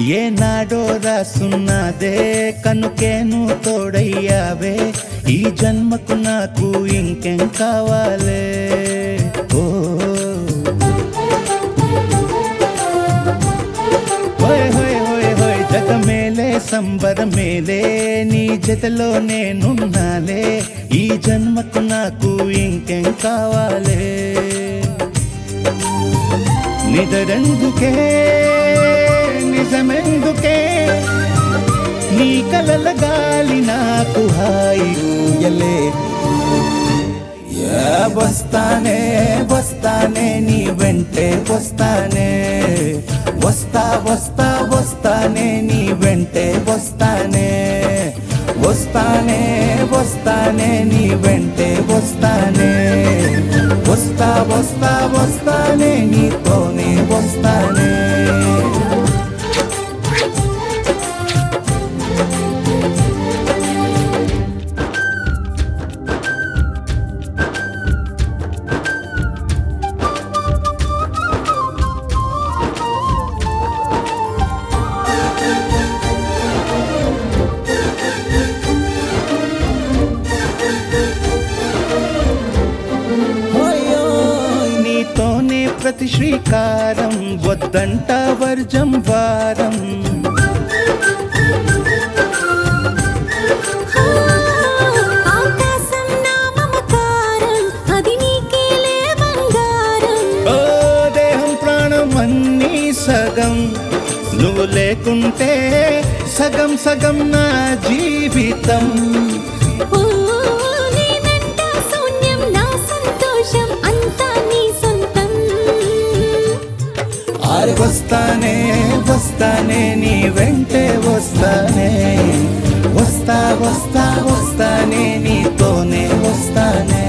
ఏనాడో రాసున్నదే కనుకేను తోడయ్యావే ఈ జన్మకు నాకు ఇంకేం కావాలే ఓ హోయ్ హోయ్ హోయ్ హోయ్ జగ మేలే సంబర మేలే నీ జతలో నేనున్నాలే ఈ జన్మకు నాకు ఇంకేం కావాలే నిదరెందుకే నిజమెందుకే నీ కలల గాలి నాకు హాయిలే వస్తానే వస్తానే నీ వెంటే వస్తానే వస్తా వస్తా వస్తానే నీ వెంటే వస్తానే వస్తానే వస్తానే నీ వెంటే వస్తానే వస్తా వస్తా వస్తానే నీతోనే వస్తానే ఓయోయ్ నీతోనే ప్రతి శ్రీకారం వద్దంట వర్జం వారం ఆకాశం నా మమకారం అది నీకేలే బంగారం ఓ దేహం ప్రాణం అన్నీ సగం నువ్వు లేకుంటే సగం సగం నా జీవితం ఓ నేనంట శూన్యం నా సంతోషం అంతా నీ సొంతం ఆరి వస్తానే వస్తానే నీ వెంటే వస్తానే వస్తా వస్తా వస్తానే నీతోనే వస్తానే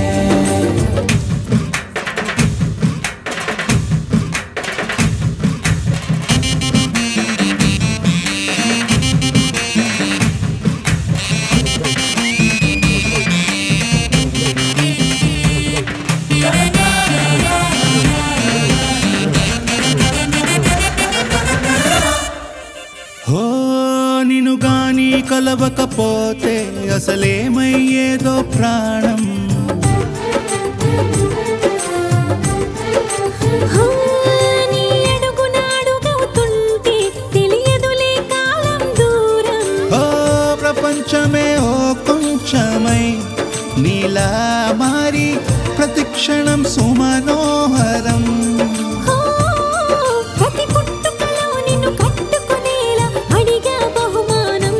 హో నిన్ను గాని కలవకపోతే అసలేమయ్యేదో ప్రాణం హా, నీ అడుగున అడుగవుతుంటే తెలియదులే కాలం దూరం ఓ ప్రపంచమే ఓ కొంచెమై నీలా మారి ప్రతిక్షణం సుమనోహరం ఓ, ప్రతి పుట్టుకలో నిన్ను కట్టుకునేలా అడిగా బహుమానం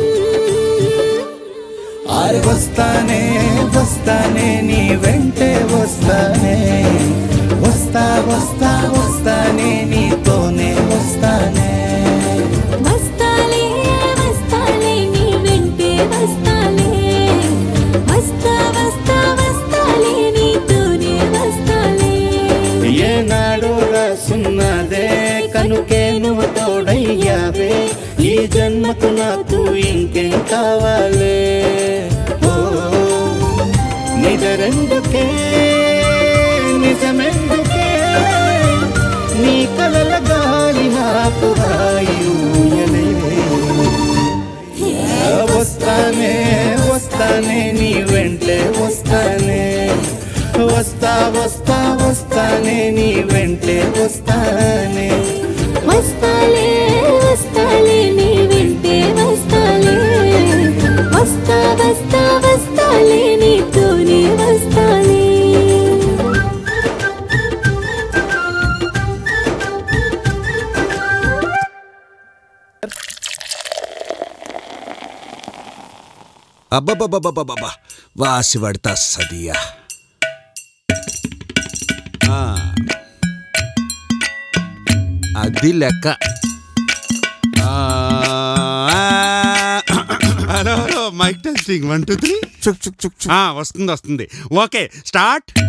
ఆరి వస్తానే వస్తానే నీ వెంటే వస్తానే వస్తా వస్తా వస్తానే నీతోనే వస్తానే వస్తాలే వస్తాలే నీ వెంటే వస్తాలే వస్తా వస్తా వస్తాలే నీతోనే వస్తాలే ఏనాడు రాసున్నదే కనుకే నువ్వు తోడయ్యావే ఈ జన్మకు నాకు ఇంకేం కావాలే ఓ నిజరెందుకే నిజమెందుకే నీ కలల గాలి నాకు హాయిలే వస్తానే వస్తానే నీ వెంటే వస్తానే వస్తా వస్తా వస్తానే నీ వెంటే వస్తానే వస్తాలే వస్తాలే నీ వెంటే వస్తాలే వస్తా వస్తా వస్తాలే నీతోనే వస్తాలే అబ్బబ్బబ్బబ్బబ్బబ్బా వాసి పడతా సదియా ఆ. అది లెక్క ఆ, hello hello mic testing one two three చుక్ చుక్ చుక్ చుక్. వస్తుంది వస్తుంది ఓకే స్టార్ట్